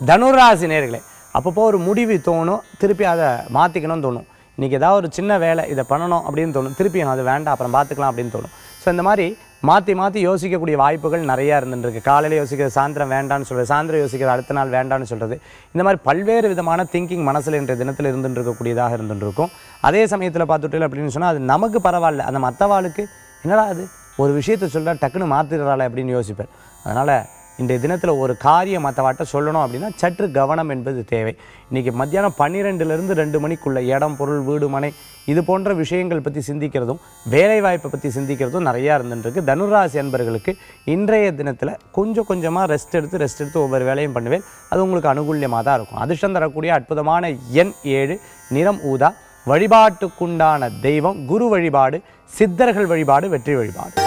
தனுராசி நேர்களே அப்பப்போ ஒரு முடிவு தோணும் திருப்பி அதை மாற்றிக்கணும்னு தோணும் இன்றைக்கி ஏதாவது ஒரு சின்ன வேலை இதை பண்ணணும் அப்படின்னு தோணும் திருப்பி அது வேண்டாம் அப்புறம் பார்த்துக்கலாம் அப்படின்னு தோணும் ஸோ இந்த மாதிரி மாற்றி மாற்றி யோசிக்கக்கூடிய வாய்ப்புகள் நிறையா இருந்துருக்கு காலையில் யோசிக்கிறது சாயந்தரம் வேண்டாம்னு சொல்கிறது சாயந்தரம் யோசிக்கிறது அடுத்த நாள் வேண்டாம்னு சொல்கிறது இந்த மாதிரி பல்வேறு விதமான திங்கிங் மனசில் இன்றைய தினத்தில் இருந்துட்டு இருக்கக்கூடியதாக இருந்துட்டு இருக்கும் அதே சமயத்தில் பார்த்துட்டு அப்படின்னு சொன்னால் அது நமக்கு பரவாயில்ல அந்த மற்றவாளுக்கு என்னடா அது ஒரு விஷயத்தை சொல்ல டக்குன்னு மாற்றிடுறாளே அப்படின்னு யோசிப்பேன் அதனால் இன்றைய தினத்தில் ஒரு காரியம் மற்றவாட்ட சொல்லணும் அப்படின்னா சற்று கவனம் என்பது தேவை இன்றைக்கி மத்தியானம் பன்னிரெண்டுலேருந்து ரெண்டு மணிக்குள்ள இடம் பொருள் வீடு மனை இது போன்ற விஷயங்கள் பற்றி சிந்திக்கிறதும் வேலை வாய்ப்பை பற்றி சிந்திக்கிறதும் நிறையா இருந்துருக்கு தனுராசி அன்பர்களுக்கு இன்றைய தினத்தில் கொஞ்சம் கொஞ்சமாக ரெஸ்ட் எடுத்து ரெஸ்ட் எடுத்து ஒவ்வொரு வேலையும் பண்ணுவேன் அது உங்களுக்கு அனுகூல்யமாக தான் இருக்கும் அதிர்ஷ்டம் தரக்கூடிய அற்புதமான எண் ஏழு நிறம் ஊதா வழிபாட்டுக்குண்டான தெய்வம் குரு வழிபாடு சித்தர்கள் வழிபாடு வெற்றி வழிபாடு